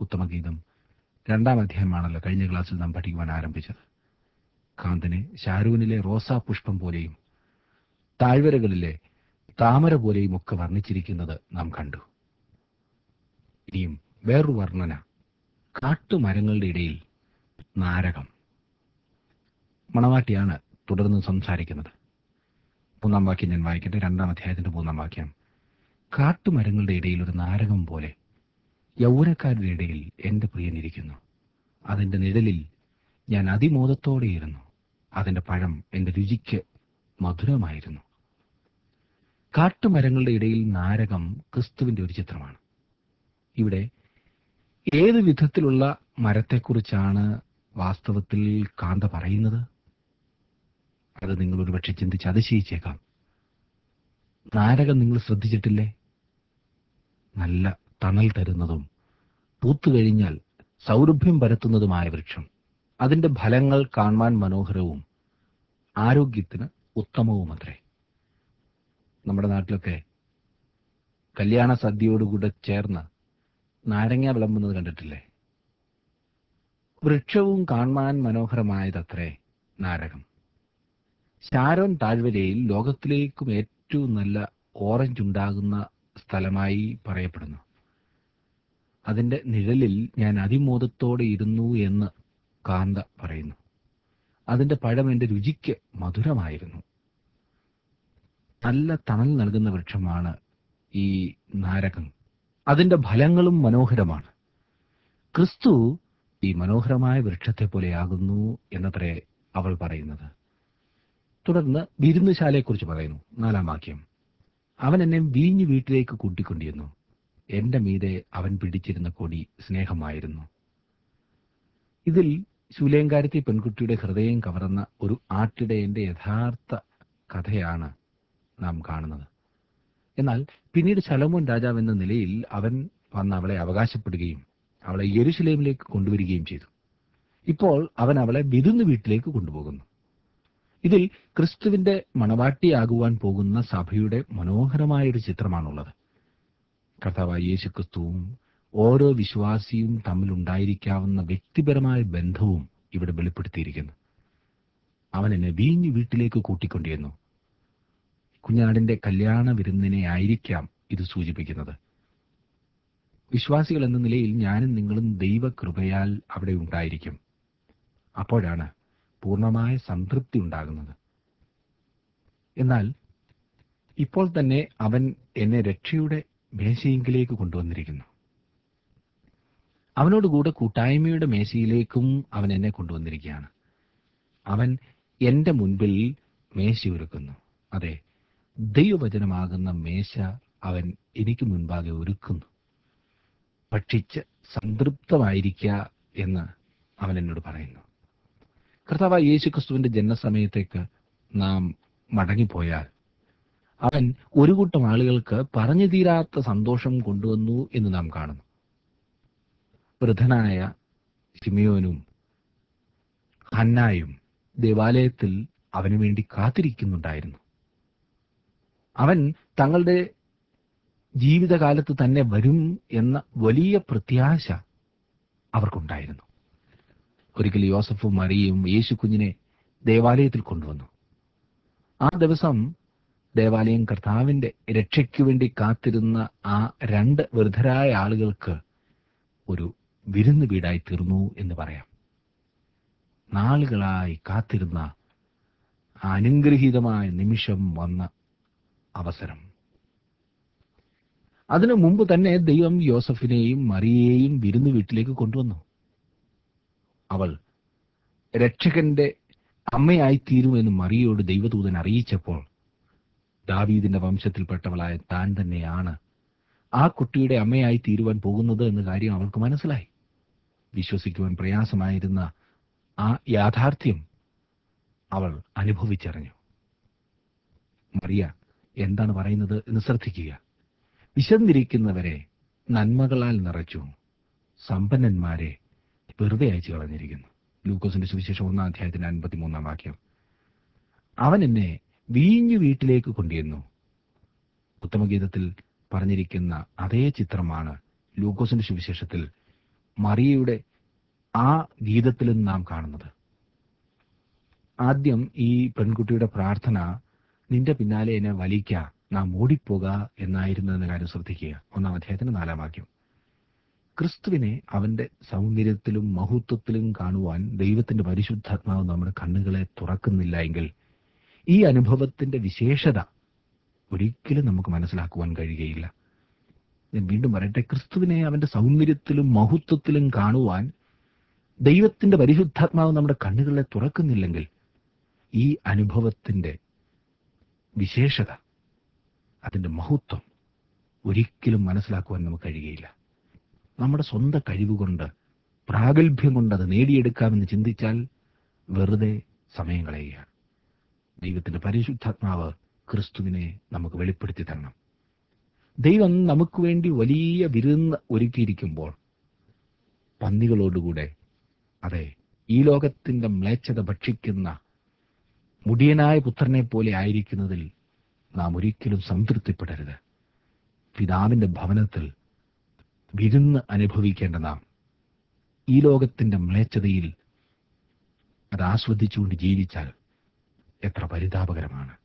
ഉത്തമഗീതം രണ്ടാം അധ്യായമാണല്ലോ കഴിഞ്ഞ ക്ലാസ്സിൽ നാം പഠിക്കുവാൻ ആരംഭിച്ചത് കാന്തനെ ഷാരൂനിലെ റോസാ പുഷ്പം പോലെയും താഴ്വരകളിലെ താമര പോലെയും ഒക്കെ വർണ്ണിച്ചിരിക്കുന്നത് നാം കണ്ടു ഇനിയും വേറൊരു വർണ്ണന കാട്ടുമരങ്ങളുടെ ഇടയിൽ നാരകം മണവാട്ടിയാണ് തുടർന്ന് സംസാരിക്കുന്നത് മൂന്നാം വാക്യം ഞാൻ വായിക്കട്ടെ രണ്ടാം അധ്യായത്തിന്റെ മൂന്നാം വാക്യം കാട്ടുമരങ്ങളുടെ ഇടയിൽ ഒരു നാരകം പോലെ യൗവനക്കാരുടെ ഇടയിൽ എന്റെ പ്രിയനിരിക്കുന്നു അതിന്റെ നിഴലിൽ ഞാൻ അതിമോദത്തോടെ ഇരുന്നു അതിന്റെ പഴം എന്റെ രുചിക്ക് മധുരമായിരുന്നു കാട്ടുമരങ്ങളുടെ ഇടയിൽ നാരകം ക്രിസ്തുവിന്റെ ഒരു ചിത്രമാണ് ഇവിടെ ഏത് വിധത്തിലുള്ള മരത്തെക്കുറിച്ചാണ് വാസ്തവത്തിൽ കാന്ത പറയുന്നത് അത് നിങ്ങൾ ഒരുപക്ഷെ ചിന്തിച്ച് അതിശയിച്ചേക്കാം നാരകം നിങ്ങൾ ശ്രദ്ധിച്ചിട്ടില്ലേ നല്ല തണൽ തരുന്നതും പൂത്തുകഴിഞ്ഞാൽ സൗരഭ്യം പരത്തുന്നതുമായ വൃക്ഷം അതിന്റെ ഫലങ്ങൾ കാണുവാൻ മനോഹരവും ആരോഗ്യത്തിന് ഉത്തമവുമത്രേ നമ്മുടെ നാട്ടിലൊക്കെ കല്യാണ സദ്യയോടുകൂടെ ചേർന്ന് നാരങ്ങ വിളമ്പുന്നത് കണ്ടിട്ടില്ലേ വൃക്ഷവും കാണുവാൻ മനോഹരമായതത്രേ നാരകം ഷാരോൻ താഴ്വരയിൽ ലോകത്തിലേക്കും ഏറ്റവും നല്ല ഓറഞ്ച് ഉണ്ടാകുന്ന സ്ഥലമായി പറയപ്പെടുന്നു അതിന്റെ നിഴലിൽ ഞാൻ അതിമോദത്തോടെ ഇരുന്നു എന്ന് കാന്ത പറയുന്നു അതിന്റെ പഴം എന്റെ രുചിക്ക് മധുരമായിരുന്നു നല്ല തണൽ നൽകുന്ന വൃക്ഷമാണ് ഈ നാരകം അതിന്റെ ഫലങ്ങളും മനോഹരമാണ് ക്രിസ്തു ഈ മനോഹരമായ വൃക്ഷത്തെ പോലെയാകുന്നു എന്നത്രേ അവൾ പറയുന്നത് തുടർന്ന് വിരുന്നുശാലയെക്കുറിച്ച് പറയുന്നു നാലാം വാക്യം അവൻ എന്നെ വീഞ്ഞു വീട്ടിലേക്ക് കൂട്ടിക്കൊണ്ടിരുന്നു എന്റെ മീതെ അവൻ പിടിച്ചിരുന്ന കൊടി സ്നേഹമായിരുന്നു ഇതിൽ ശൂലേങ്കാരത്തി പെൺകുട്ടിയുടെ ഹൃദയം കവർന്ന ഒരു ആട്ടിടയന്റെ യഥാർത്ഥ കഥയാണ് നാം കാണുന്നത് എന്നാൽ പിന്നീട് ശലോമോൻ രാജാവ് എന്ന നിലയിൽ അവൻ വന്ന് അവളെ അവകാശപ്പെടുകയും അവളെ യെരുശലേമിലേക്ക് കൊണ്ടുവരികയും ചെയ്തു ഇപ്പോൾ അവൻ അവളെ വിരുന്ന് വീട്ടിലേക്ക് കൊണ്ടുപോകുന്നു ഇതിൽ ക്രിസ്തുവിന്റെ മണവാട്ടിയാകുവാൻ പോകുന്ന സഭയുടെ മനോഹരമായ ഒരു ചിത്രമാണുള്ളത് കർത്താവായ യേശു ക്രിസ്തുവും ഓരോ വിശ്വാസിയും തമ്മിലുണ്ടായിരിക്കാവുന്ന വ്യക്തിപരമായ ബന്ധവും ഇവിടെ വെളിപ്പെടുത്തിയിരിക്കുന്നു അവൻ എന്നെ വീഞ്ഞു വീട്ടിലേക്ക് കൂട്ടിക്കൊണ്ടിരുന്നു കുഞ്ഞാടിന്റെ കല്യാണ വിരുന്നിനെ ആയിരിക്കാം ഇത് സൂചിപ്പിക്കുന്നത് വിശ്വാസികൾ എന്ന നിലയിൽ ഞാനും നിങ്ങളും ദൈവകൃപയാൽ അവിടെ ഉണ്ടായിരിക്കും അപ്പോഴാണ് പൂർണ്ണമായ സംതൃപ്തി ഉണ്ടാകുന്നത് എന്നാൽ ഇപ്പോൾ തന്നെ അവൻ എന്നെ രക്ഷയുടെ മേശയെങ്കിലേക്ക് കൊണ്ടുവന്നിരിക്കുന്നു അവനോടുകൂടെ കൂട്ടായ്മയുടെ മേശയിലേക്കും അവൻ എന്നെ കൊണ്ടുവന്നിരിക്കുകയാണ് അവൻ എന്റെ മുൻപിൽ മേശയൊരുക്കുന്നു അതെ ദൈവവചനമാകുന്ന മേശ അവൻ എനിക്ക് മുൻപാകെ ഒരുക്കുന്നു ഭക്ഷിച്ച് സംതൃപ്തമായിരിക്കുക എന്ന് അവൻ എന്നോട് പറയുന്നു കർത്താവ് യേശു ക്രിസ്തുവിന്റെ ജന്മസമയത്തേക്ക് നാം മടങ്ങിപ്പോയാൽ അവൻ ഒരു കൂട്ടം ആളുകൾക്ക് പറഞ്ഞു തീരാത്ത സന്തോഷം കൊണ്ടുവന്നു എന്ന് നാം കാണുന്നു വൃദ്ധനായ സിമിയോനും ഹന്നായും ദേവാലയത്തിൽ അവന് വേണ്ടി കാത്തിരിക്കുന്നുണ്ടായിരുന്നു അവൻ തങ്ങളുടെ ജീവിതകാലത്ത് തന്നെ വരും എന്ന വലിയ പ്രത്യാശ അവർക്കുണ്ടായിരുന്നു ഒരിക്കൽ യോസഫും മറിയയും യേശു കുഞ്ഞിനെ ദേവാലയത്തിൽ കൊണ്ടുവന്നു ആ ദിവസം ദേവാലയം കർത്താവിന്റെ രക്ഷയ്ക്ക് വേണ്ടി കാത്തിരുന്ന ആ രണ്ട് വൃദ്ധരായ ആളുകൾക്ക് ഒരു വിരുന്ന് വീടായി തീർന്നു എന്ന് പറയാം നാളുകളായി കാത്തിരുന്ന ആ അനുഗ്രഹീതമായ നിമിഷം വന്ന അവസരം അതിനു മുമ്പ് തന്നെ ദൈവം യോസഫിനെയും മറിയയെയും വിരുന്ന് വീട്ടിലേക്ക് കൊണ്ടുവന്നു അവൾ രക്ഷകന്റെ അമ്മയായി തീരുമെന്ന് മറിയയോട് ദൈവദൂതൻ അറിയിച്ചപ്പോൾ ദാവീദിന്റെ വംശത്തിൽപ്പെട്ടവളായ താൻ തന്നെയാണ് ആ കുട്ടിയുടെ അമ്മയായി തീരുവാൻ പോകുന്നത് എന്ന കാര്യം അവൾക്ക് മനസ്സിലായി വിശ്വസിക്കുവാൻ പ്രയാസമായിരുന്ന ആ യാഥാർത്ഥ്യം അവൾ അനുഭവിച്ചറിഞ്ഞു മറിയ എന്താണ് പറയുന്നത് എന്ന് ശ്രദ്ധിക്കുക വിശന്നിരിക്കുന്നവരെ നന്മകളാൽ നിറച്ചു സമ്പന്നന്മാരെ വെറുതെ അയച്ചു കളഞ്ഞിരിക്കുന്നു ലൂക്കോസിന്റെ സുവിശേഷം ഒന്നാം അധ്യായത്തിന്റെ അൻപത്തിമൂന്നാം വാക്യം അവൻ എന്നെ വീഞ്ഞു വീട്ടിലേക്ക് കൊണ്ടുവന്നു ഉത്തമഗീതത്തിൽ പറഞ്ഞിരിക്കുന്ന അതേ ചിത്രമാണ് ലൂക്കോസിന്റെ സുവിശേഷത്തിൽ മറിയയുടെ ആ ഗീതത്തിലും നാം കാണുന്നത് ആദ്യം ഈ പെൺകുട്ടിയുടെ പ്രാർത്ഥന നിന്റെ പിന്നാലെ എന്നെ വലിക്ക നാം ഓടിപ്പോക എന്നായിരുന്നു എന്ന കാര്യം ശ്രദ്ധിക്കുക ഒന്നാം അധ്യായത്തിന് നാലാം വാക്യം ക്രിസ്തുവിനെ അവന്റെ സൗന്ദര്യത്തിലും മഹത്വത്തിലും കാണുവാൻ ദൈവത്തിന്റെ പരിശുദ്ധാത്മാവ് നമ്മുടെ കണ്ണുകളെ തുറക്കുന്നില്ല എങ്കിൽ ഈ അനുഭവത്തിന്റെ വിശേഷത ഒരിക്കലും നമുക്ക് മനസ്സിലാക്കുവാൻ കഴിയുകയില്ല ഞാൻ വീണ്ടും പറയട്ടെ ക്രിസ്തുവിനെ അവന്റെ സൗന്ദര്യത്തിലും മഹത്വത്തിലും കാണുവാൻ ദൈവത്തിന്റെ പരിശുദ്ധാത്മാവ് നമ്മുടെ കണ്ണുകളെ തുറക്കുന്നില്ലെങ്കിൽ ഈ അനുഭവത്തിന്റെ വിശേഷത അതിന്റെ മഹത്വം ഒരിക്കലും മനസ്സിലാക്കുവാൻ നമുക്ക് കഴിയുകയില്ല നമ്മുടെ സ്വന്തം കഴിവുകൊണ്ട് പ്രാഗൽഭ്യം കൊണ്ട് അത് നേടിയെടുക്കാമെന്ന് ചിന്തിച്ചാൽ വെറുതെ സമയം കളയുകയാണ് ദൈവത്തിന്റെ പരിശുദ്ധാത്മാവ് ക്രിസ്തുവിനെ നമുക്ക് വെളിപ്പെടുത്തി തരണം ദൈവം നമുക്ക് വേണ്ടി വലിയ വിരുന്ന് ഒരുക്കിയിരിക്കുമ്പോൾ പന്നികളോടുകൂടെ അതെ ഈ ലോകത്തിന്റെ മ്ലേച്ഛത ഭക്ഷിക്കുന്ന മുടിയനായ പുത്രനെ പോലെ ആയിരിക്കുന്നതിൽ നാം ഒരിക്കലും സംതൃപ്തിപ്പെടരുത് പിതാവിന്റെ ഭവനത്തിൽ വിരുന്ന് അനുഭവിക്കേണ്ട നാം ഈ ലോകത്തിന്റെ മ്ലേച്ഛതയിൽ അത് ആസ്വദിച്ചുകൊണ്ട് ജീവിച്ചാൽ എത്ര പരിതാപകരമാണ്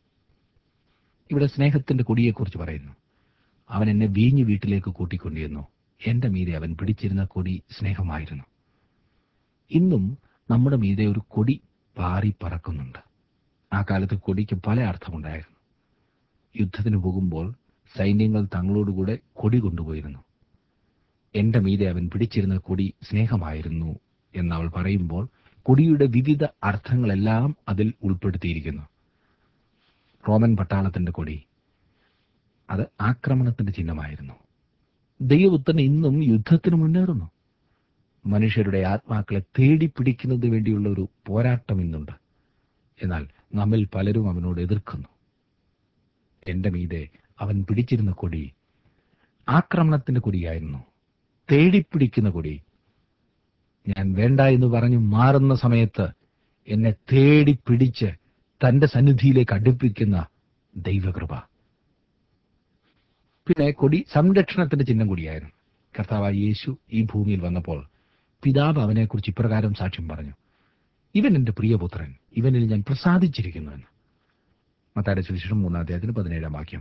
ഇവിടെ സ്നേഹത്തിന്റെ കൊടിയെക്കുറിച്ച് പറയുന്നു അവൻ എന്നെ വീഞ്ഞു വീട്ടിലേക്ക് കൂട്ടിക്കൊണ്ടിരുന്നു എന്റെ മീതെ അവൻ പിടിച്ചിരുന്ന കൊടി സ്നേഹമായിരുന്നു ഇന്നും നമ്മുടെ മീതെ ഒരു കൊടി പാറി പറക്കുന്നുണ്ട് ആ കാലത്ത് കൊടിക്ക് പല അർത്ഥമുണ്ടായിരുന്നു യുദ്ധത്തിന് പോകുമ്പോൾ സൈന്യങ്ങൾ തങ്ങളോടുകൂടെ കൊടി കൊണ്ടുപോയിരുന്നു എന്റെ മീതെ അവൻ പിടിച്ചിരുന്ന കൊടി സ്നേഹമായിരുന്നു എന്ന് അവൾ പറയുമ്പോൾ കൊടിയുടെ വിവിധ അർത്ഥങ്ങളെല്ലാം അതിൽ ഉൾപ്പെടുത്തിയിരിക്കുന്നു റോമൻ പട്ടാളത്തിന്റെ കൊടി അത് ആക്രമണത്തിന്റെ ചിഹ്നമായിരുന്നു ദൈവപുത്രൻ ഇന്നും യുദ്ധത്തിന് മുന്നേറുന്നു മനുഷ്യരുടെ ആത്മാക്കളെ തേടി പിടിക്കുന്നതിന് വേണ്ടിയുള്ള ഒരു പോരാട്ടം ഇന്നുണ്ട് എന്നാൽ നമ്മിൽ പലരും അവനോട് എതിർക്കുന്നു എന്റെ മീതെ അവൻ പിടിച്ചിരുന്ന കൊടി ആക്രമണത്തിന്റെ കൊടിയായിരുന്നു തേടിപ്പിടിക്കുന്ന കൊടി ഞാൻ വേണ്ട എന്ന് പറഞ്ഞു മാറുന്ന സമയത്ത് എന്നെ തേടി പിടിച്ച് തന്റെ സന്നിധിയിലേക്ക് അടുപ്പിക്കുന്ന ദൈവകൃപ പിന്നെ കൊടി സംരക്ഷണത്തിന്റെ ചിഹ്നം കൂടിയായിരുന്നു കർത്താവായ യേശു ഈ ഭൂമിയിൽ വന്നപ്പോൾ പിതാവ് അവനെക്കുറിച്ച് ഇപ്രകാരം സാക്ഷ്യം പറഞ്ഞു ഇവൻ എന്റെ പ്രിയപുത്രൻ ഇവനിൽ ഞാൻ പ്രസാദിച്ചിരിക്കുന്നു എന്ന് മത്തായുടെ സുവിശേഷം മൂന്നാം അധ്യായത്തിന് പതിനേഴാം വാക്യം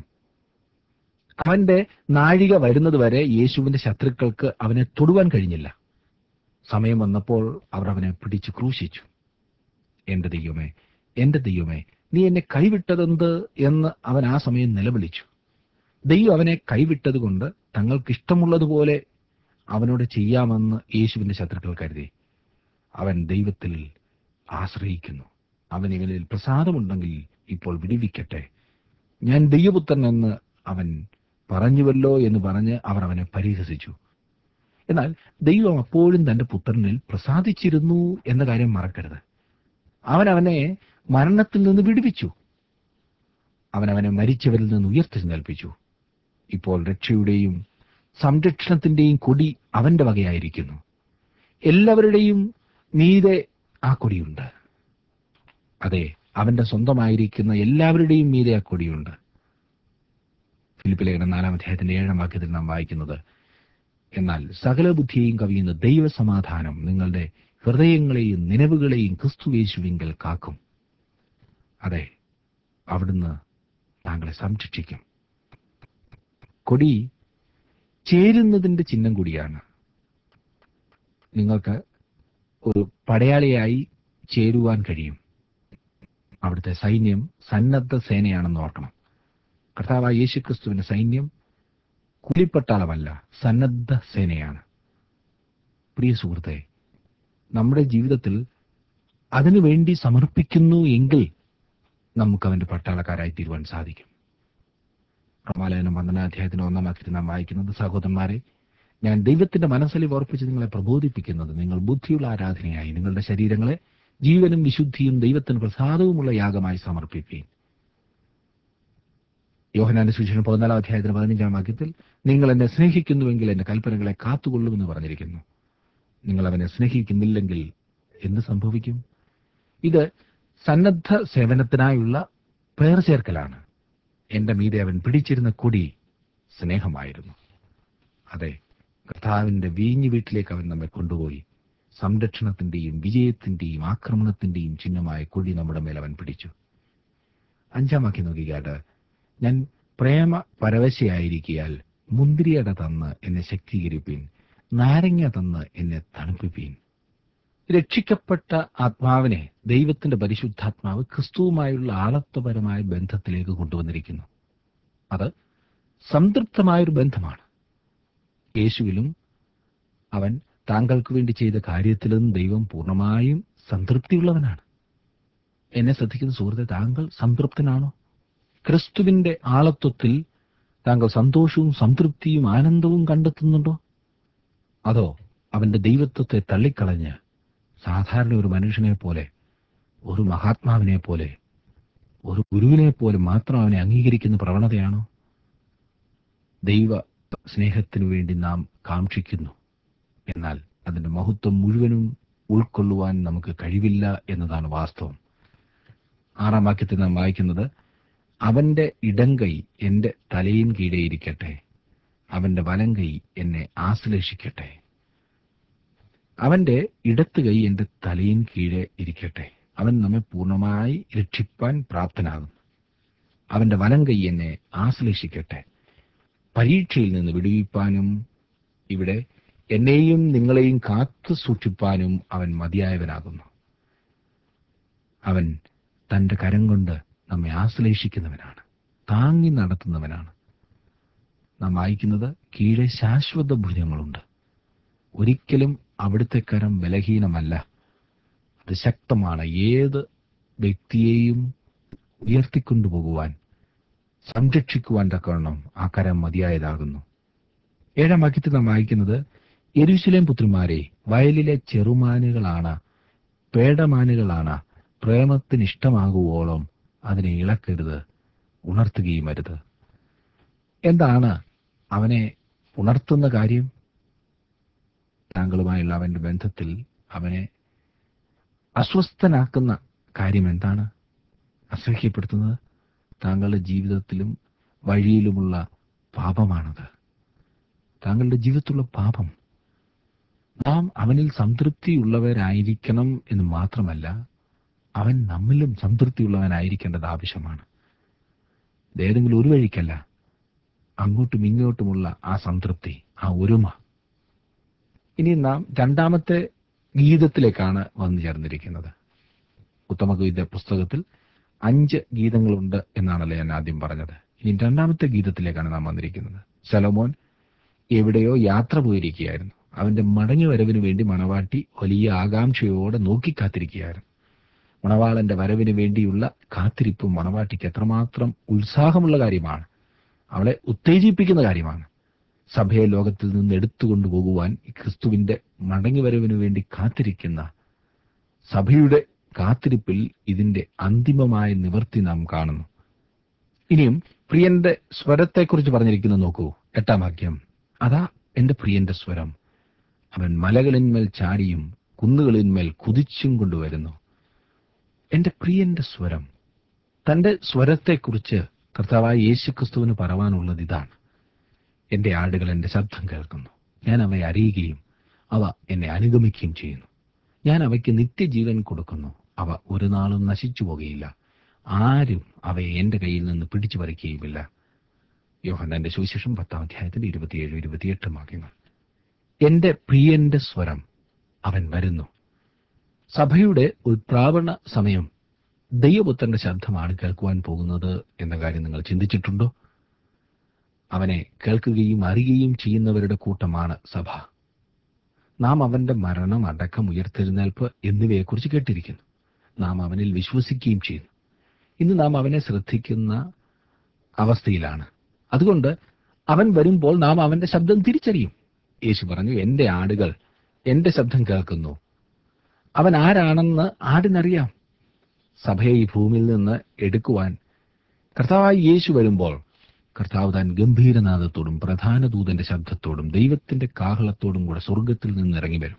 അവന്റെ നാഴിക വരുന്നത് വരെ യേശുവിന്റെ ശത്രുക്കൾക്ക് അവനെ തൊടുവാൻ കഴിഞ്ഞില്ല സമയം വന്നപ്പോൾ അവർ അവനെ പിടിച്ചു ക്രൂശിച്ചു എന്റെ ദൈവമേ എന്റെ ദൈവമേ നീ എന്നെ കൈവിട്ടതെന്ത് എന്ന് അവൻ ആ സമയം നിലവിളിച്ചു ദൈവം അവനെ കൈവിട്ടത് കൊണ്ട് തങ്ങൾക്ക് ഇഷ്ടമുള്ളതുപോലെ അവനോട് ചെയ്യാമെന്ന് യേശുവിന്റെ ശത്രുക്കൾ കരുതി അവൻ ദൈവത്തിൽ ആശ്രയിക്കുന്നു അവൻ ഇവനിൽ പ്രസാദമുണ്ടെങ്കിൽ ഇപ്പോൾ വിടിവിക്കട്ടെ ഞാൻ ദൈവപുത്രൻ എന്ന് അവൻ പറഞ്ഞുവല്ലോ എന്ന് പറഞ്ഞ് അവർ അവനെ പരിഹസിച്ചു എന്നാൽ ദൈവം അപ്പോഴും തന്റെ പുത്രനിൽ പ്രസാദിച്ചിരുന്നു എന്ന കാര്യം മറക്കരുത് അവൻ അവനെ മരണത്തിൽ നിന്ന് വിടുവിച്ചു അവൻ അവനെ മരിച്ചവരിൽ നിന്ന് ഉയർത്തിനേൽപ്പിച്ചു ഇപ്പോൾ രക്ഷയുടെയും സംരക്ഷണത്തിന്റെയും കൊടി അവന്റെ വകയായിരിക്കുന്നു എല്ലാവരുടെയും മീതെ ആ കൊടിയുണ്ട് അതെ അവന്റെ സ്വന്തമായിരിക്കുന്ന എല്ലാവരുടെയും മീതെ ആ കൊടിയുണ്ട് ഫിലിപ്പിലേഖനം നാലാം അധ്യായത്തിന്റെ ഏഴാം വാക്യത്തിൽ നാം വായിക്കുന്നത് എന്നാൽ സകല ബുദ്ധിയെയും കവിയുന്ന ദൈവസമാധാനം നിങ്ങളുടെ ഹൃദയങ്ങളെയും നിലവുകളെയും ക്രിസ്തുവേശുവിങ്കൽ കാക്കും അതെ അവിടുന്ന് താങ്കളെ സംരക്ഷിക്കും കൊടി ചേരുന്നതിന്റെ ചിഹ്നം കൂടിയാണ് നിങ്ങൾക്ക് ഒരു പടയാളിയായി ചേരുവാൻ കഴിയും അവിടുത്തെ സൈന്യം സന്നദ്ധ സേനയാണെന്ന് ഓർക്കണം കർത്താവായ യേശുക്രിസ്തുവിന്റെ സൈന്യം കൂലിപ്പട്ടാളമല്ല സന്നദ്ധ സേനയാണ് പ്രിയ സുഹൃത്തെ നമ്മുടെ ജീവിതത്തിൽ അതിനുവേണ്ടി സമർപ്പിക്കുന്നു എങ്കിൽ നമുക്ക് അവന്റെ പട്ടാളക്കാരായി തീരുവാൻ സാധിക്കും റമാലയനം പന്ത്രണ്ടാം അധ്യായത്തിന് ഒന്നാം വാക്യത്തിൽ നാം വായിക്കുന്നത് സഹോദരന്മാരെ ഞാൻ ദൈവത്തിന്റെ മനസ്സിൽ ഓർപ്പിച്ച് നിങ്ങളെ പ്രബോധിപ്പിക്കുന്നത് നിങ്ങൾ ബുദ്ധിയുള്ള ആരാധനയായി നിങ്ങളുടെ ശരീരങ്ങളെ ജീവനും വിശുദ്ധിയും ദൈവത്തിന് പ്രസാദവുമുള്ള യാഗമായി സമർപ്പിപ്പീൻ യോഹനാന്റെ സുവിശേഷം പതിനാലാം അധ്യായത്തിന് പതിനഞ്ചാം വാക്യത്തിൽ നിങ്ങൾ എന്നെ സ്നേഹിക്കുന്നുവെങ്കിൽ എന്റെ കൽപ്പനകളെ കാത്തുകൊള്ളുമെന്ന് പറഞ്ഞിരിക്കുന്നു നിങ്ങൾ അവനെ സ്നേഹിക്കുന്നില്ലെങ്കിൽ എന്ത് സംഭവിക്കും ഇത് സന്നദ്ധ സേവനത്തിനായുള്ള പേർ ചേർക്കലാണ് എന്റെ മീതെ അവൻ പിടിച്ചിരുന്ന കൊടി സ്നേഹമായിരുന്നു അതെ കർത്താവ് കർത്താവിന്റെ വീഞ്ഞു വീട്ടിലേക്ക് അവൻ നമ്മെ കൊണ്ടുപോയി സംരക്ഷണത്തിന്റെയും വിജയത്തിന്റെയും ആക്രമണത്തിന്റെയും ചിഹ്നമായ കൊടി നമ്മുടെ മേൽ അവൻ പിടിച്ചു അഞ്ചാം വാക്യം നോക്കിക്കാട്ട് ഞാൻ പ്രേമ പരവശയായിരിക്കിയാൽ മുന്തിരിയട തന്ന് എന്നെ ശക്തീകരിപ്പീൻ നാരങ്ങ തന്ന് എന്നെ തണുപ്പിപ്പീൻ രക്ഷിക്കപ്പെട്ട ആത്മാവിനെ ദൈവത്തിന്റെ പരിശുദ്ധാത്മാവ് ക്രിസ്തുവുമായുള്ള ആളത്വപരമായ ബന്ധത്തിലേക്ക് കൊണ്ടുവന്നിരിക്കുന്നു അത് സംതൃപ്തമായൊരു ബന്ധമാണ് യേശുവിലും അവൻ താങ്കൾക്ക് വേണ്ടി ചെയ്ത കാര്യത്തിലും ദൈവം പൂർണ്ണമായും സംതൃപ്തിയുള്ളവനാണ് എന്നെ ശ്രദ്ധിക്കുന്ന സുഹൃത്തെ താങ്കൾ സംതൃപ്തനാണോ ക്രിസ്തുവിന്റെ ആളത്വത്തിൽ താങ്കൾ സന്തോഷവും സംതൃപ്തിയും ആനന്ദവും കണ്ടെത്തുന്നുണ്ടോ അതോ അവന്റെ ദൈവത്വത്തെ തള്ളിക്കളഞ്ഞ് സാധാരണ ഒരു മനുഷ്യനെ പോലെ ഒരു മഹാത്മാവിനെ പോലെ ഒരു ഗുരുവിനെ പോലെ മാത്രം അവനെ അംഗീകരിക്കുന്ന പ്രവണതയാണോ ദൈവ സ്നേഹത്തിനു വേണ്ടി നാം കാക്ഷിക്കുന്നു എന്നാൽ അതിന്റെ മഹത്വം മുഴുവനും ഉൾക്കൊള്ളുവാൻ നമുക്ക് കഴിവില്ല എന്നതാണ് വാസ്തവം ആറാം വാക്യത്തിൽ നാം വായിക്കുന്നത് അവന്റെ ഇടങ്കൈ എന്റെ തലയിൻ കീഴെ ഇരിക്കട്ടെ അവന്റെ വലം കൈ എന്നെ ആശ്ലേഷിക്കട്ടെ അവന്റെ ഇടത്ത് കൈ എന്റെ തലയിൻ കീഴെ ഇരിക്കട്ടെ അവൻ നമ്മെ പൂർണ്ണമായി രക്ഷിപ്പാൻ പ്രാപ്തനാകും അവന്റെ വലം കൈ എന്നെ ആശ്ലേഷിക്കട്ടെ പരീക്ഷയിൽ നിന്ന് വിടുവിപ്പാനും ഇവിടെ എന്നെയും നിങ്ങളെയും കാത്തു സൂക്ഷിപ്പാനും അവൻ മതിയായവനാകുന്നു അവൻ തന്റെ കരം കൊണ്ട് നമ്മെ ആശ്ലേഷിക്കുന്നവനാണ് താങ്ങി നടത്തുന്നവനാണ് നാം വായിക്കുന്നത് കീഴെ ശാശ്വത ഭുജങ്ങളുണ്ട് ഒരിക്കലും അവിടുത്തെ കരം ബലഹീനമല്ല അത് ശക്തമാണ് ഏത് വ്യക്തിയെയും ഉയർത്തിക്കൊണ്ടുപോകുവാൻ സംരക്ഷിക്കുവാൻ തക്കവണ്ണം ആ കരം മതിയായതാകുന്നു ഏഴാം വാക്യത്തിൽ നാം വായിക്കുന്നത് യെരൂശലേം പുത്രിമാരെ വയലിലെ ചെറുമാനുകളാണ് പേടമാനുകളാണ് പ്രേമത്തിന് ഇഷ്ടമാകുവോളം അതിനെ ഇളക്കരുത് ഉണർത്തുകയും അരുത് എന്താണ് അവനെ ഉണർത്തുന്ന കാര്യം താങ്കളുമായുള്ള അവന്റെ ബന്ധത്തിൽ അവനെ അസ്വസ്ഥനാക്കുന്ന കാര്യം എന്താണ് അസഹ്യപ്പെടുത്തുന്നത് താങ്കളുടെ ജീവിതത്തിലും വഴിയിലുമുള്ള പാപമാണത് താങ്കളുടെ ജീവിതത്തിലുള്ള പാപം നാം അവനിൽ സംതൃപ്തിയുള്ളവരായിരിക്കണം എന്ന് മാത്രമല്ല അവൻ നമ്മിലും സംതൃപ്തിയുള്ളവനായിരിക്കേണ്ടത് ആവശ്യമാണ് ഏതെങ്കിലും ഒരു വഴിക്കല്ല അങ്ങോട്ടും ഇങ്ങോട്ടുമുള്ള ആ സംതൃപ്തി ആ ഒരുമ ഇനി നാം രണ്ടാമത്തെ ഗീതത്തിലേക്കാണ് വന്നു ചേർന്നിരിക്കുന്നത് ഉത്തമഗീത പുസ്തകത്തിൽ അഞ്ച് ഗീതങ്ങളുണ്ട് എന്നാണല്ലോ ഞാൻ ആദ്യം പറഞ്ഞത് ഇനി രണ്ടാമത്തെ ഗീതത്തിലേക്കാണ് നാം വന്നിരിക്കുന്നത് സലോമോൻ എവിടെയോ യാത്ര പോയിരിക്കുകയായിരുന്നു അവന്റെ മടങ്ങി വരവിന് വേണ്ടി മണവാട്ടി വലിയ ആകാംക്ഷയോടെ നോക്കിക്കാത്തിരിക്കുകയായിരുന്നു മണവാളന്റെ വരവിന് വേണ്ടിയുള്ള കാത്തിരിപ്പ് മണവാട്ടിക്ക് എത്രമാത്രം ഉത്സാഹമുള്ള കാര്യമാണ് അവളെ ഉത്തേജിപ്പിക്കുന്ന കാര്യമാണ് സഭയെ ലോകത്തിൽ നിന്ന് എടുത്തുകൊണ്ടു പോകുവാൻ ക്രിസ്തുവിന്റെ മടങ്ങി വരവിന് വേണ്ടി കാത്തിരിക്കുന്ന സഭയുടെ കാത്തിരിപ്പിൽ ഇതിന്റെ അന്തിമമായ നിവർത്തി നാം കാണുന്നു ഇനിയും പ്രിയന്റെ സ്വരത്തെക്കുറിച്ച് പറഞ്ഞിരിക്കുന്നത് നോക്കൂ എട്ടാം വാക്യം അതാ എന്റെ പ്രിയന്റെ സ്വരം അവൻ മലകളിന്മേൽ ചാടിയും കുന്നുകളിന്മേൽ കുതിച്ചും കൊണ്ടുവരുന്നു എന്റെ പ്രിയന്റെ സ്വരം തന്റെ സ്വരത്തെക്കുറിച്ച് കർത്താവായ യേശുക്രിസ്തുവിന് പറവാനുള്ളത് ഇതാണ് എന്റെ ആടുകൾ എന്റെ ശബ്ദം കേൾക്കുന്നു ഞാൻ അവയെ അറിയുകയും അവ എന്നെ അനുഗമിക്കുകയും ചെയ്യുന്നു ഞാൻ അവയ്ക്ക് നിത്യജീവൻ കൊടുക്കുന്നു അവ ഒരു നാളും നശിച്ചു പോകുകയില്ല ആരും അവയെ എന്റെ കയ്യിൽ നിന്ന് പിടിച്ചു പറിക്കുകയുമില്ല യോഹന്നാന്റെ സുവിശേഷം പത്താം അധ്യായത്തിന്റെ ഇരുപത്തിയേഴ് ഇരുപത്തിയെട്ട് വാക്യങ്ങൾ എന്റെ പ്രിയന്റെ സ്വരം അവൻ വരുന്നു സഭയുടെ ഉത്പ്രാവണ സമയം ദൈവപുത്രന്റെ ശബ്ദമാണ് കേൾക്കുവാൻ പോകുന്നത് എന്ന കാര്യം നിങ്ങൾ ചിന്തിച്ചിട്ടുണ്ടോ അവനെ കേൾക്കുകയും അറിയുകയും ചെയ്യുന്നവരുടെ കൂട്ടമാണ് സഭ നാം അവന്റെ മരണം അടക്കം ഉയർത്തെഴുന്നേൽപ്പ് എന്നിവയെക്കുറിച്ച് കേട്ടിരിക്കുന്നു നാം അവനിൽ വിശ്വസിക്കുകയും ചെയ്യുന്നു ഇന്ന് നാം അവനെ ശ്രദ്ധിക്കുന്ന അവസ്ഥയിലാണ് അതുകൊണ്ട് അവൻ വരുമ്പോൾ നാം അവന്റെ ശബ്ദം തിരിച്ചറിയും യേശു പറഞ്ഞു എന്റെ ആടുകൾ എന്റെ ശബ്ദം കേൾക്കുന്നു അവൻ ആരാണെന്ന് ആടിനറിയാം സഭയെ ഈ ഭൂമിയിൽ നിന്ന് എടുക്കുവാൻ കർത്താവായി യേശു വരുമ്പോൾ കർത്താവ് താൻ ഗംഭീരനാദത്തോടും പ്രധാന ദൂതന്റെ ശബ്ദത്തോടും ദൈവത്തിന്റെ കാഹളത്തോടും കൂടെ സ്വർഗത്തിൽ നിന്ന് ഇറങ്ങി വരും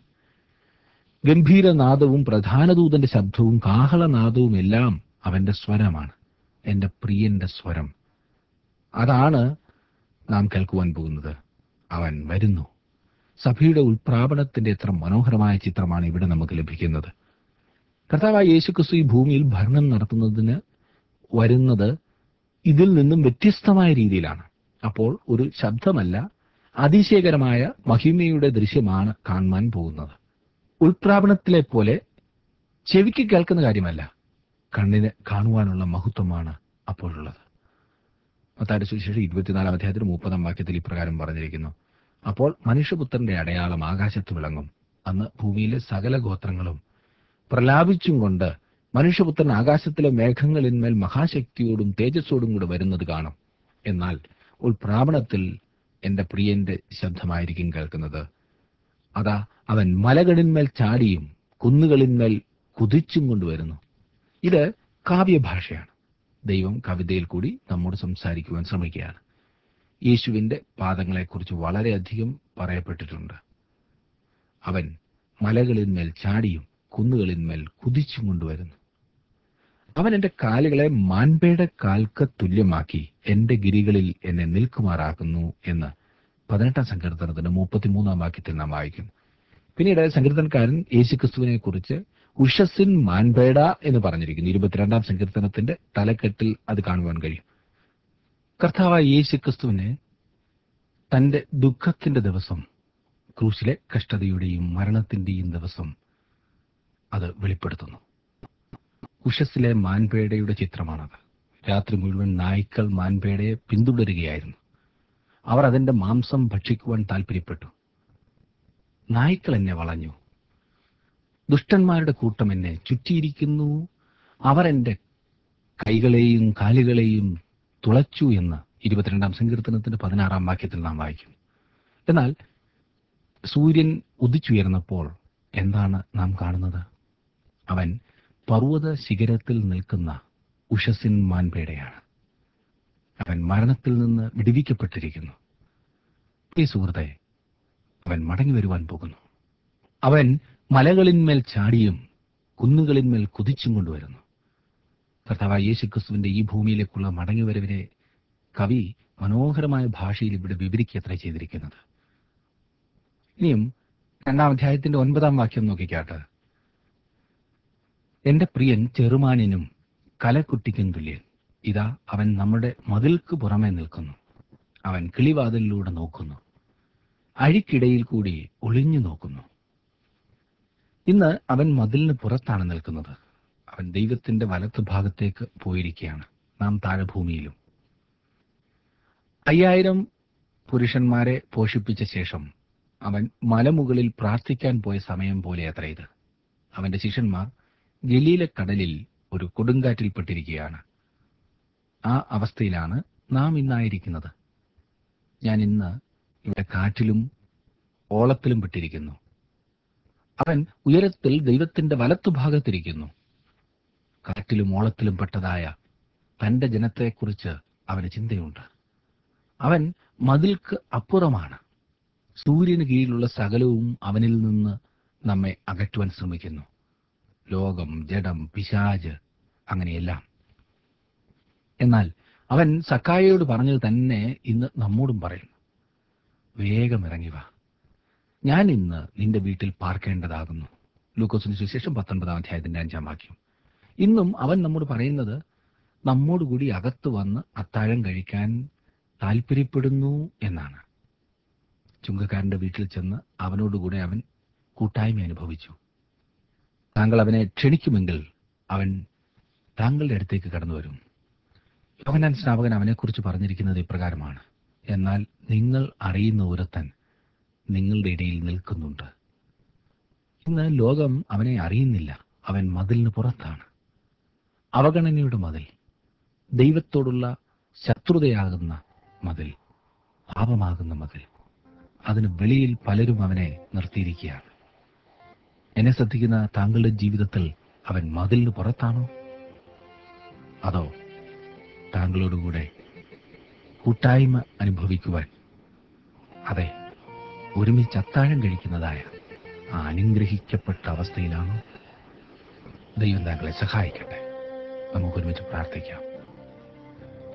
ഗംഭീരനാദവും പ്രധാന ദൂതന്റെ ശബ്ദവും കാഹളനാദവും എല്ലാം അവന്റെ സ്വരമാണ് എന്റെ പ്രിയന്റെ സ്വരം അതാണ് നാം കേൾക്കുവാൻ പോകുന്നത് അവൻ വരുന്നു സഭയുടെ ഉൾപ്രാപണത്തിന്റെ എത്ര മനോഹരമായ ചിത്രമാണ് ഇവിടെ നമുക്ക് ലഭിക്കുന്നത് കർത്താവായ യേശുക്രിസ്തു ഈ ഭൂമിയിൽ ഭരണം നടത്തുന്നതിന് വരുന്നത് ഇതിൽ നിന്നും വ്യത്യസ്തമായ രീതിയിലാണ് അപ്പോൾ ഒരു ശബ്ദമല്ല അതിശയകരമായ മഹിമയുടെ ദൃശ്യമാണ് കാണുവാൻ പോകുന്നത് ഉൾപ്രാപണത്തിലെ പോലെ ചെവിക്ക് കേൾക്കുന്ന കാര്യമല്ല കണ്ണിന് കാണുവാനുള്ള മഹത്വമാണ് അപ്പോഴുള്ളത് മത്തായുടെ സുവിശേഷം ഇരുപത്തിനാലാം അധ്യായത്തിൽ മുപ്പതാം വാക്യത്തിൽ ഇപ്രകാരം പറഞ്ഞിരിക്കുന്നു അപ്പോൾ മനുഷ്യപുത്രന്റെ അടയാളം ആകാശത്ത് വിളങ്ങും അന്ന് ഭൂമിയിലെ സകല ഗോത്രങ്ങളും പ്രലാപിച്ചും കൊണ്ട് മനുഷ്യപുത്രൻ ആകാശത്തിലെ മേഘങ്ങളിന്മേൽ മഹാശക്തിയോടും തേജസ്സോടും കൂടെ വരുന്നത് കാണും എന്നാൽ ഉൾപ്രാപണത്തിൽ എന്റെ പ്രിയന്റെ ശബ്ദമായിരിക്കും കേൾക്കുന്നത് അതാ അവൻ മലകളിന്മേൽ ചാടിയും കുന്നുകളിന്മേൽ കുതിച്ചും കൊണ്ടുവരുന്നു ഇത് കാവ്യഭാഷയാണ് ദൈവം കവിതയിൽ കൂടി നമ്മോട് സംസാരിക്കുവാൻ ശ്രമിക്കുകയാണ് യേശുവിന്റെ പാദങ്ങളെക്കുറിച്ച് വളരെയധികം പറയപ്പെട്ടിട്ടുണ്ട് അവൻ മലകളിന്മേൽ ചാടിയും കുന്നുകളിന്മേൽ കുതിച്ചും കൊണ്ടുവരുന്നു അവൻ എന്റെ കാലുകളെ മാൻപയുടെ കാൽക്ക് തുല്യമാക്കി എന്റെ ഗിരികളിൽ എന്നെ നിൽക്കുമാറാക്കുന്നു എന്ന് പതിനെട്ടാം സങ്കീർത്തനത്തിന്റെ മുപ്പത്തിമൂന്നാം വാക്യത്തിൽ നാം വായിക്കും പിന്നീട് സങ്കീർത്തനക്കാരൻ യേശുക്രിസ്തുവിനെ കുറിച്ച് ഉഷസിൻ മാൻപേട എന്ന് പറഞ്ഞിരിക്കുന്നു ഇരുപത്തിരണ്ടാം സങ്കീർത്തനത്തിന്റെ തലക്കെട്ടിൽ അത് കാണുവാൻ കഴിയും കർത്താവായ യേശുക്രിസ്തുവിനെ തന്റെ ദുഃഖത്തിന്റെ ദിവസം ക്രൂശിലെ കഷ്ടതയുടെയും മരണത്തിന്റെയും ദിവസം അത് വെളിപ്പെടുത്തുന്നു ഉഷസിലെ മാൻപേടയുടെ ചിത്രമാണത് രാത്രി മുഴുവൻ നായ്ക്കൾ മാൻപേടയെ പിന്തുടരുകയായിരുന്നു അവർ അതിന്റെ മാംസം ഭക്ഷിക്കുവാൻ താല്പര്യപ്പെട്ടു നായ്ക്കൾ എന്നെ വളഞ്ഞു ദുഷ്ടന്മാരുടെ കൂട്ടം എന്നെ ചുറ്റിയിരിക്കുന്നു അവർ എന്റെ കൈകളെയും കാലുകളെയും തുളച്ചു എന്ന് ഇരുപത്തിരണ്ടാം സങ്കീർത്തനത്തിന്റെ പതിനാറാം വാക്യത്തിൽ നാം വായിക്കും എന്നാൽ സൂര്യൻ ഉദിച്ചുയർന്നപ്പോൾ എന്താണ് നാം കാണുന്നത് അവൻ പർവ്വത ശിഖരത്തിൽ നിൽക്കുന്ന ഉഷസിൻ മാൻപേടയാണ് അവൻ മരണത്തിൽ നിന്ന് വിടുവിക്കപ്പെട്ടിരിക്കുന്നു ഈ സുഹൃത്തെ അവൻ മടങ്ങി വരുവാൻ പോകുന്നു അവൻ മലകളിന്മേൽ ചാടിയും കുന്നുകളിന്മേൽ കുതിച്ചും കൊണ്ടുവരുന്നു കർത്താവായ യേശുക്രിസ്തുവിന്റെ ഈ ഭൂമിയിലേക്കുള്ള മടങ്ങിവരവിനെ കവി മനോഹരമായ ഭാഷയിൽ ഇവിടെ വിവരിക്കത്ര ചെയ്തിരിക്കുന്നത് ഇനിയും രണ്ടാം അധ്യായത്തിന്റെ ഒൻപതാം വാക്യം നോക്കിക്കാട്ട് എന്റെ പ്രിയൻ ചെറുമാനിനും കലക്കുട്ടിക്കും തുല്യൻ ഇതാ അവൻ നമ്മുടെ മതിൽക്ക് പുറമെ നിൽക്കുന്നു അവൻ കിളിവാതിലിലൂടെ നോക്കുന്നു അഴിക്കിടയിൽ കൂടി ഒളിഞ്ഞു നോക്കുന്നു ഇന്ന് അവൻ മതിലിന് പുറത്താണ് നിൽക്കുന്നത് അവൻ ദൈവത്തിന്റെ വലത്ത് ഭാഗത്തേക്ക് പോയിരിക്കുകയാണ് നാം താഴെ ഭൂമിയിലും അയ്യായിരം പുരുഷന്മാരെ പോഷിപ്പിച്ച ശേഷം അവൻ മലമുകളിൽ പ്രാർത്ഥിക്കാൻ പോയ സമയം പോലെ അത്ര ഇത് അവന്റെ ശിഷ്യന്മാർ ഗലീല കടലിൽ ഒരു കൊടുങ്കാറ്റിൽപ്പെട്ടിരിക്കുകയാണ് ആ അവസ്ഥയിലാണ് നാം ഇന്നായിരിക്കുന്നത് ഞാൻ ഇന്ന് ഇവിടെ കാറ്റിലും ഓളത്തിലും പെട്ടിരിക്കുന്നു അവൻ ഉയരത്തിൽ ദൈവത്തിന്റെ വലത്തുഭാഗത്തിരിക്കുന്നു കാറ്റിലും ഓളത്തിലും പെട്ടതായ തന്റെ ജനത്തെക്കുറിച്ച് അവന് ചിന്തയുണ്ട് അവൻ മതിൽക്ക് അപ്പുറമാണ് സൂര്യന് കീഴിലുള്ള സകലവും അവനിൽ നിന്ന് നമ്മെ അകറ്റുവാൻ ശ്രമിക്കുന്നു ലോകം ജഡം പിശാജ് അങ്ങനെയെല്ലാം എന്നാൽ അവൻ സക്കായയോട് പറഞ്ഞത് തന്നെ ഇന്ന് നമ്മോടും പറയുന്നു വേഗം ഇറങ്ങി വാ ഞാൻ ഇന്ന് നിന്റെ വീട്ടിൽ പാർക്കേണ്ടതാകുന്നു ലൂക്കോസിന് സുശേഷം പത്തൊൻപതാം അധ്യായത്തിന്റെ അഞ്ചാം വാക്യം ഇന്നും അവൻ നമ്മോട് പറയുന്നത് നമ്മോടുകൂടി അകത്ത് വന്ന് അത്താഴം കഴിക്കാൻ താല്പര്യപ്പെടുന്നു എന്നാണ് ചുങ്കക്കാരന്റെ വീട്ടിൽ ചെന്ന് അവനോടുകൂടെ അവൻ കൂട്ടായ്മ അനുഭവിച്ചു താങ്കൾ അവനെ ക്ഷണിക്കുമെങ്കിൽ അവൻ താങ്കളുടെ അടുത്തേക്ക് കടന്നു വരും യോഹനാൻ സ്നാപകൻ അവനെക്കുറിച്ച് പറഞ്ഞിരിക്കുന്നത് ഇപ്രകാരമാണ് എന്നാൽ നിങ്ങൾ അറിയുന്ന ഒരുത്തൻ നിങ്ങളുടെ ഇടയിൽ നിൽക്കുന്നുണ്ട് ഇന്ന് ലോകം അവനെ അറിയുന്നില്ല അവൻ മതിലിന് പുറത്താണ് അവഗണനയുടെ മതിൽ ദൈവത്തോടുള്ള ശത്രുതയാകുന്ന മതിൽ പാപമാകുന്ന മതിൽ അതിന് വെളിയിൽ പലരും അവനെ നിർത്തിയിരിക്കുകയാണ് എന്നെ ശ്രദ്ധിക്കുന്ന താങ്കളുടെ ജീവിതത്തിൽ അവൻ മതിലിന് പുറത്താണോ അതോ താങ്കളോടുകൂടെ കൂട്ടായ്മ അനുഭവിക്കുവാൻ അതെ ഒരുമിച്ച് അത്താഴം കഴിക്കുന്നതായ ആ അനുഗ്രഹിക്കപ്പെട്ട അവസ്ഥയിലാണോ ദൈവം താങ്കളെ സഹായിക്കട്ടെ നമുക്ക് ഒരുമിച്ച് പ്രാർത്ഥിക്കാം